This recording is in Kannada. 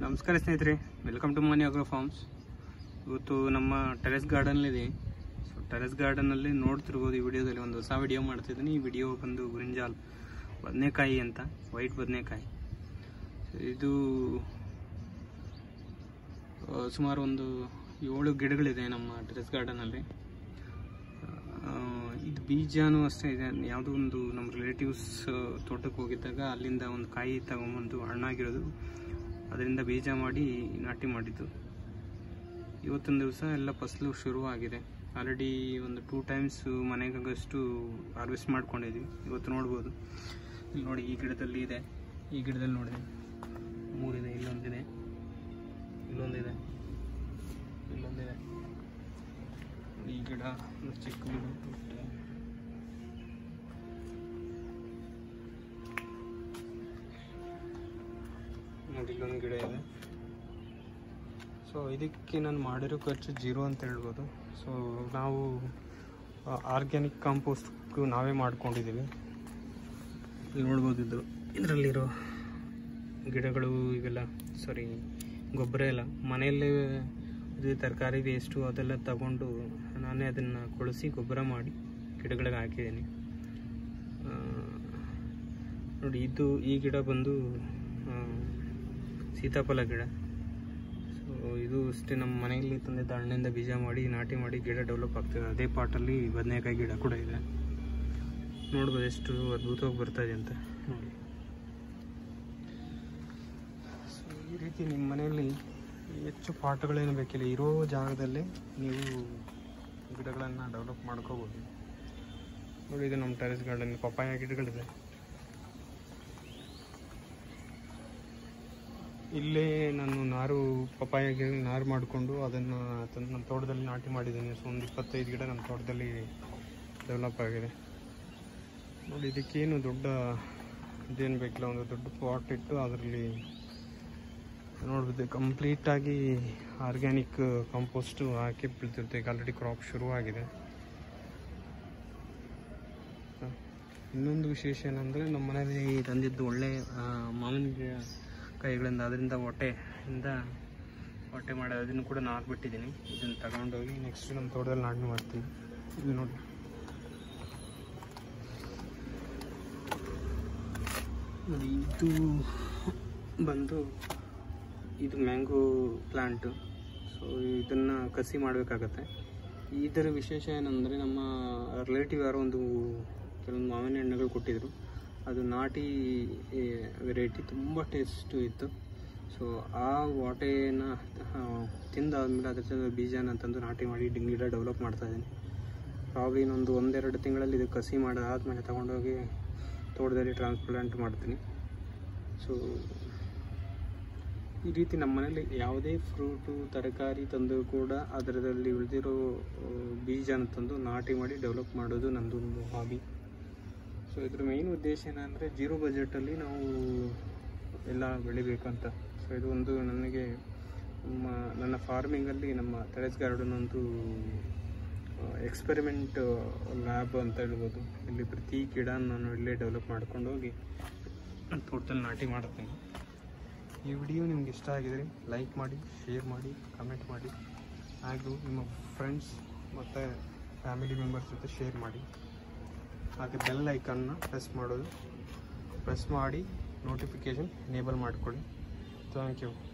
ನಮಸ್ಕಾರ ಸ್ನೇಹಿತರೆ welcome to Mani agro farms ಇವತ್ತು ನಮ್ಮ ಟೆರೆಸ್ ಗಾರ್ಡನ್ಲಿದೆ ಸೊ ಟೆರೆಸ್ ಗಾರ್ಡನಲ್ಲಿ ನೋಡ್ತಿರ್ಬೋದು ಈ ವಿಡಿಯೋದಲ್ಲಿ ಒಂದು ಹೊಸ ವಿಡಿಯೋ ಮಾಡ್ತಿದ್ದೀನಿ ಈ ವಿಡಿಯೋ ಬಂದು ಬ್ರಿಂಜಾಲ್ ಬದನೆಕಾಯಿ ಅಂತ ವೈಟ್ ಬದನೆಕಾಯಿ ಇದು ಆ, ಸುಮಾರು ಒಂದು ಏಳು ಗಿಡಗಳಿದೆ ನಮ್ಮ ಟೆರೆಸ್ ಗಾರ್ಡನಲ್ಲಿ ಆ, ಇದು ಬೀಜನೂ ಅಷ್ಟೇ ಇದೆ ಯಾವುದೋ ಒಂದು ನಮ್ಮ ರಿಲೇಟಿವ್ಸ್ ತೋಟಕ್ಕೆ ಹೋಗಿದ್ದಾಗ ಅಲ್ಲಿಂದ ಒಂದು ಕಾಯಿ ತಗೊಂಬಂದು ಹಣ್ಣಾಗಿರೋದು ಅದರಿಂದ ಬೀಜ ಮಾಡಿ ನಾಟಿ ಮಾಡಿದ್ದು ಇವತ್ತೊಂದು ದಿವಸ ಎಲ್ಲ ಫಸಲು ಶುರುವಾಗಿದೆ ಆಲ್ರೆಡಿ ಒಂದು ಟೂ ಟೈಮ್ಸ್ ಮನೆಗಾಗಷ್ಟು ಹಾರ್ವೆಸ್ಟ್ ಮಾಡ್ಕೊಂಡಿದ್ವಿ ಇವತ್ತು ನೋಡ್ಬೋದು ಇಲ್ಲಿ ನೋಡಿ ಈ ಗಿಡದಲ್ಲಿ ಇದೆ ಈ ಗಿಡದಲ್ಲಿ ನೋಡಿದೆ ಮೂರಿದೆ ಇಲ್ಲೊಂದಿದೆ ಇಲ್ಲೊಂದಿದೆ ಇಲ್ಲೊಂದಿದೆ ಈ ಗಿಡ ಒಂದು ಚಿಕ್ಕ ಗಿಡ ಬಿಟ್ಟೆ. ನೋಡಿ ಇಲ್ಲೊಂದು ಗಿಡ ಇದೆ ಸೊ ಇದಕ್ಕೆ ನಾನು ಮಾಡಿರೋ ಖರ್ಚು ಜೀರೋ ಅಂತ ಹೇಳ್ಬೋದು ಸೊ ನಾವು ಆರ್ಗ್ಯಾನಿಕ್ ಕಾಂಪೋಸ್ಟ್ ನಾವೇ ಮಾಡ್ಕೊಂಡಿದ್ದೀವಿ ಇಲ್ಲಿ ನೋಡ್ಬೋದು ಇದು ಇದರಲ್ಲಿರೋ ಗಿಡಗಳು ಇವೆಲ್ಲ ಸಾರಿ ಗೊಬ್ಬರ ಎಲ್ಲ ಮನೆಯಲ್ಲೇ ಇದು ತರಕಾರಿ ವೇಸ್ಟು ಅದೆಲ್ಲ ತಗೊಂಡು ನಾನೇ ಅದನ್ನು ಕೊಳಿಸಿ ಗೊಬ್ಬರ ಮಾಡಿ ಗಿಡಗಳಿಗೆ ಹಾಕಿದ್ದೀನಿ ಆ, ನೋಡಿ ಇದು ಈ ಗಿಡ ಬಂದು ಆ, ಸೀತಾಫಲ ಗಿಡ ಸೊ ಇದು ಅಷ್ಟೇ ನಮ್ಮ ಮನೆಯಲ್ಲಿ ತಂದಿದ್ದ ಹಣ್ಣಿಂದ ಬೀಜ ಮಾಡಿ ನಾಟಿ ಮಾಡಿ ಗಿಡ ಡೆವಲಪ್ ಆಗ್ತಿದೆ ಅದೇ ಪಾಟಲ್ಲಿ ಬದನೆಕಾಯಿ ಗಿಡ ಕೂಡ ಇದೆ ನೋಡ್ಬೋದು ಎಷ್ಟು ಅದ್ಭುತವಾಗಿ ಬರ್ತಾ ಇದೆ ಅಂತ ನೋಡಿ ಸೊ ಈ ರೀತಿ ನಿಮ್ಮ ಮನೆಯಲ್ಲಿ ಹೆಚ್ಚು ಪಾಟ್ಗಳೇನು ಬೇಕಿಲ್ಲ ಇರೋ ಜಾಗದಲ್ಲೇ ನೀವು ಗಿಡಗಳನ್ನು ಡೆವಲಪ್ ಮಾಡ್ಕೋಬೋದು ನೋಡಿ ಇದು ನಮ್ಮ ಟೆರೆಸ್ ಗಾರ್ಡನ್ ಪಪ್ಪಾಯ ಗಿಡಗಳಿದೆ ಇಲ್ಲೇ ನಾನು ನಾರು ಪಪ್ಪಾಯ ಗಿಡ ನಾರು ಮಾಡಿಕೊಂಡು ಅದನ್ನು ತಂದು ನನ್ನ ತೋಟದಲ್ಲಿ ನಾಟಿ ಮಾಡಿದ್ದೀನಿ ಸೊ ಒಂದು ಇಪ್ಪತ್ತೈದು ಗಿಡ ನಮ್ಮ ತೋಟದಲ್ಲಿ ಡೆವಲಪ್ ಆಗಿದೆ ನೋಡಿ ಇದಕ್ಕೇನು ದೊಡ್ಡ ಇದೇನು ಬೇಕಿಲ್ಲ ಒಂದು ದೊಡ್ಡ ಪಾಟ್ ಇಟ್ಟು ಅದರಲ್ಲಿ ನೋಡ್ಬೋದು ಕಂಪ್ಲೀಟಾಗಿ ಆರ್ಗ್ಯಾನಿಕ್ ಕಾಂಪೋಸ್ಟು ಹಾಕಿ ಬೆಳೆದಿರುತ್ತೆ ಈಗ ಆಲ್ರೆಡಿ ಕ್ರಾಪ್ ಶುರುವಾಗಿದೆ ಹ. ಇನ್ನೊಂದು ವಿಶೇಷ ಏನಂದರೆ ನಮ್ಮ ಮನೇಲಿ ತಂದಿದ್ದು ಒಳ್ಳೆ ಆ, ಮಾವಿನ ಗಿಡ ಕಾಯಿಗಳಿಂದ ಅದರಿಂದ ಹೊಟ್ಟೆಯಿಂದ ಹೊಟ್ಟೆ ಮಾಡಿ ಅದನ್ನು ಕೂಡ ನಾನು ಹಾಕ್ಬಿಟ್ಟಿದ್ದೀನಿ ಇದನ್ನು ತಗೊಂಡೋಗಿ ನೆಕ್ಸ್ಟ್ ನಮ್ಮ ತೋಟದಲ್ಲಿ ನಾಟಿ ಮಾಡ್ತೀನಿ ಇದು ನೋಡಿ ನೋಡಿ ಇದು ಬಂದು ಇದು ಮ್ಯಾಂಗೋ ಪ್ಲಾಂಟು ಸೊ ಇದನ್ನು ಕಸಿ ಮಾಡಬೇಕಾಗತ್ತೆ ಇದರ ವಿಶೇಷ ಏನಂದರೆ ನಮ್ಮ ರಿಲೇಟಿವ್ ಯಾರೋ ಒಂದು ಕೆಲವೊಂದು ಮಾವಿನ ಹಣ್ಣುಗಳು ಕೊಟ್ಟಿದ್ರು ಅದು ನಾಟಿ ವೆರೈಟಿ ತುಂಬ ಟೇಸ್ಟು ಇತ್ತು ಸೊ ಆ ವಾಟೆನ ತಿಂದಾದ್ಮೇಲೆ ಅದ್ರ ಜೊತೆ ಬೀಜನ ತಂದು ನಾಟಿ ಮಾಡಿ ಡಿ- ಗಿಡ ಡೆವಲಪ್ ಮಾಡ್ತಾ ಇದ್ದೀನಿ ಪ್ರಾಬ್ಲಿ ಇನ್ನೊಂದು ಒಂದೆರಡು ತಿಂಗಳಲ್ಲಿ ಇದು ಕಸಿ ಮಾಡಾದ್ಮೇಲೆ ತಗೊಂಡೋಗಿ ತೋಟದಲ್ಲಿ ಟ್ರಾನ್ಸ್ಪ್ಲಾಂಟ್ ಮಾಡ್ತೀನಿ ಸೊ ಈ ರೀತಿ ನಮ್ಮ ಮನೇಲಿ ಯಾವುದೇ ಫ್ರೂಟು ತರಕಾರಿ ತಂದರೂ ಕೂಡ ಅದರಲ್ಲಿ ಉಳಿದಿರೋ ಬೀಜನ ತಂದು ನಾಟಿ ಮಾಡಿ ಡೆವಲಪ್ ಮಾಡೋದು ನನ್ನದೊಂದು ಹಾಬಿ ಸೊ ಇದ್ರ ಮೇಯ್ನ್ ಉದ್ದೇಶ ಏನಂದರೆ ಜೀರೋ ಬಜೆಟಲ್ಲಿ ನಾವು ಎಲ್ಲ ಬೆಳಿಬೇಕಂತ ಸೊ ಇದು ಒಂದು ನನಗೆ ನಮ್ಮ ನನ್ನ ಫಾರ್ಮಿಂಗಲ್ಲಿ ನಮ್ಮ ಟೆರೆಸ್ ಗಾರ್ಡನ್ ಒಂದು ಎಕ್ಸ್ಪೆರಿಮೆಂಟ್ ಲ್ಯಾಬ್ ಅಂತ ಹೇಳ್ಬೋದು ಇಲ್ಲಿ ಪ್ರತಿ ಗಿಡ ನಾನು ಇಲ್ಲೇ ಡೆವಲಪ್ ಮಾಡ್ಕೊಂಡು ಹೋಗಿ ನನ್ನ ತೋಟದಲ್ಲಿ ನಾಟಿ ಮಾಡುತ್ತೇನೆ ಈ ವಿಡಿಯೋ ನಿಮ್ಗೆ ಇಷ್ಟ ಆಗಿದರೆ ಲೈಕ್ ಮಾಡಿ ಶೇರ್ ಮಾಡಿ ಕಮೆಂಟ್ ಮಾಡಿ ಹಾಗೂ ನಿಮ್ಮ ಫ್ರೆಂಡ್ಸ್ ಮತ್ತು ಫ್ಯಾಮಿಲಿ ಮೆಂಬರ್ಸ್ ಜೊತೆ ಶೇರ್ ಮಾಡಿ ಹಾಗೆ ಬೆಲ್ ಐಕನ್ನ ಪ್ರೆಸ್ ಮಾಡೋದು ಪ್ರೆಸ್ ಮಾಡಿ ನೋಟಿಫಿಕೇಷನ್ ಎನೇಬಲ್ ಮಾಡಿಕೊಳ್ಳಿ ಥ್ಯಾಂಕ್ ಯು